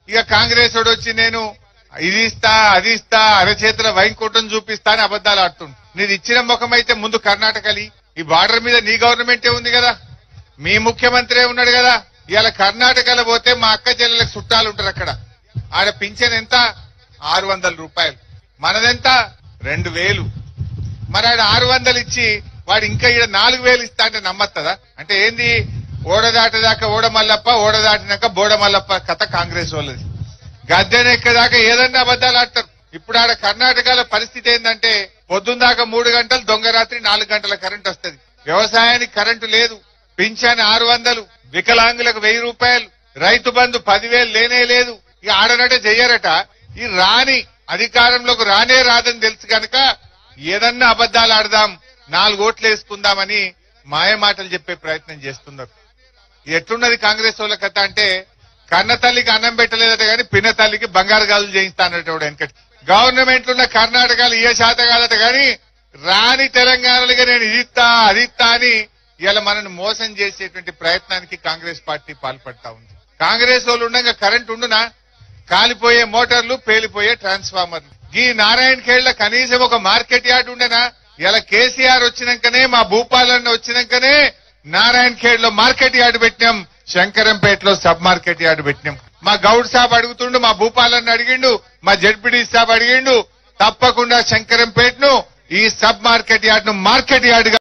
ఇక కాంగ్రెస్ వాడు వచ్చి నేను ఇది ఇస్తా అది ఇస్తా అరచేతుల వైంకోటం చూపిస్తా అని అబద్దాలు ఆడుతుండు నీది ఇచ్చిన ముఖం అయితే ముందు కర్ణాటకలి ఈ బార్డర్ మీద నీ గవర్నమెంటే ఉంది కదా మీ ముఖ్యమంత్రి ఉన్నాడు కదా ఇవాళ కర్ణాటకలో పోతే మా అక్క చెల్లెలకు చుట్టాలు ఉంటారు అక్కడ ఆడ పింఛన్ ఎంత ఆరు వందల రూపాయలు మనదెంత రెండు వేలు మరి ఆడ ఆరు వందలు ఇచ్చి వాడు ఇంకా ఈడ నాలుగు వేలు ఇస్తా అంటే నమ్మత్తదా అంటే ఏంది ఓడ దాటేదాకా ఓడ మల్లప్ప ఓడ దాటినాక బోడ మల్లప్ప కథ కాంగ్రెస్ వాళ్ళది గద్దెనెక్కదాకా ఏదన్నా అబద్దాలు ఆడతారు ఇప్పుడు ఆడ కర్ణాటకలో పరిస్థితి ఏంటంటే పొద్దున్న దాకా మూడు గంటలు దొంగ రాత్రి నాలుగు గంటల కరెంట్ వస్తది వ్యవసాయానికి కరెంటు లేదు పింఛన్ ఆరు వందలు వికలాంగులకు వెయ్యి రూపాయలు రైతు బంధు పదివేలు లేనే లేదు ఇక ఆడనట చెయ్యరట ఈ రాని అధికారంలోకి రానే రాదని తెలుసు కనుక ఏదన్నా అబద్దాలు ఆడదాం నాలుగు ఓట్లు వేసుకుందామని మాయ మాటలు చెప్పే ప్రయత్నం చేస్తున్నారు ఎట్లున్నది కాంగ్రెస్ వాళ్ళ కథ అంటే కన్న తల్లికి అన్నం పెట్టలేదట గాని పిన్న తల్లికి బంగారు గాజులు చేయిస్తానట వెనకటి గవర్నమెంట్ ఉన్న కర్ణాటకలు ఏ శాత కాదట గాని రాని తెలంగాణలుగా నేను ఇది ఇస్తా అది ఇస్తా అని ఇలా మనల్ని మోసం చేసేటువంటి ప్రయత్నానికి కాంగ్రెస్ పార్టీ పాల్పడతా ఉంది కాంగ్రెస్ వాళ్ళు ఉండగా కరెంట్ ఉండునా కాలిపోయే మోటార్లు పేలిపోయే ట్రాన్స్ఫార్మర్లు ఈ నారాయణ ఖేళ్ల కనీసం ఒక మార్కెట్ యార్డ్ ఉండేనా ఇలా కేసీఆర్ వచ్చినాకనే మా భూపాలన్న వచ్చినాకనే నారాయణ ఖేడ్ లో మార్కెట్ యార్డ్ పెట్టినాం శంకరంపేటలో సబ్ మార్కెట్ యార్డ్ పెట్టినాం మా గౌడ్ సాబ్ అడుగుతుండు మా భూపాలన్న అడిగిండు మా జడ్పీడీ సాబ్ అడిగిండు తప్పకుండా శంకరంపేటను ఈ సబ్ మార్కెట్ యార్డ్ ను మార్కెట్ యార్డ్ గా